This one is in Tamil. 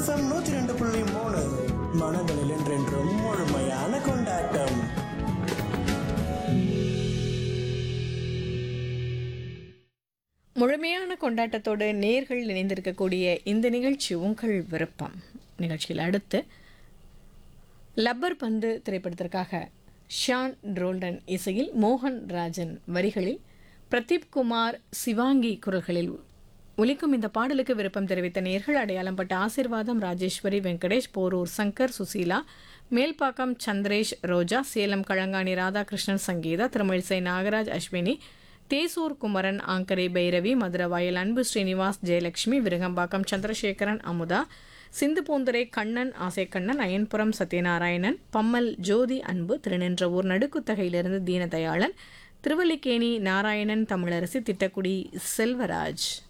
எஃப்எம் நூத்தி ரெண்டு புள்ளி மூணு மனங்களில் என்றென்றும் முழுமையான கொண்டாட்டம் முழுமையான கொண்டாட்டத்தோடு நேர்கள் இணைந்திருக்கக்கூடிய இந்த நிகழ்ச்சி உங்கள் விருப்பம் நிகழ்ச்சியில் அடுத்து லப்பர் பந்து திரைப்படத்திற்காக ஷான் ரோல்டன் இசையில் மோகன் ராஜன் வரிகளில் பிரதீப் குமார் சிவாங்கி குரல்களில் ஒலிக்கும் இந்த பாடலுக்கு விருப்பம் தெரிவித்த நேர்கள் அடையாளம் பட்ட ஆசிர்வாதம் ராஜேஸ்வரி வெங்கடேஷ் போரூர் சங்கர் சுசீலா மேல்பாக்கம் சந்திரேஷ் ரோஜா சேலம் களங்காணி ராதாகிருஷ்ணன் சங்கீதா திருமழிசை நாகராஜ் அஸ்வினி தேசூர் குமரன் ஆங்கரை பைரவி மதுரவாயல் அன்பு ஸ்ரீனிவாஸ் ஜெயலட்சுமி விருகம்பாக்கம் சந்திரசேகரன் அமுதா சிந்து பூந்தரை கண்ணன் ஆசைக்கண்ணன் அயன்புரம் சத்யநாராயணன் பம்மல் ஜோதி அன்பு திருநின்றவூர் நடுக்குத்தகையிலிருந்து தீனதயாளன் திருவல்லிக்கேணி நாராயணன் தமிழரசி திட்டக்குடி செல்வராஜ்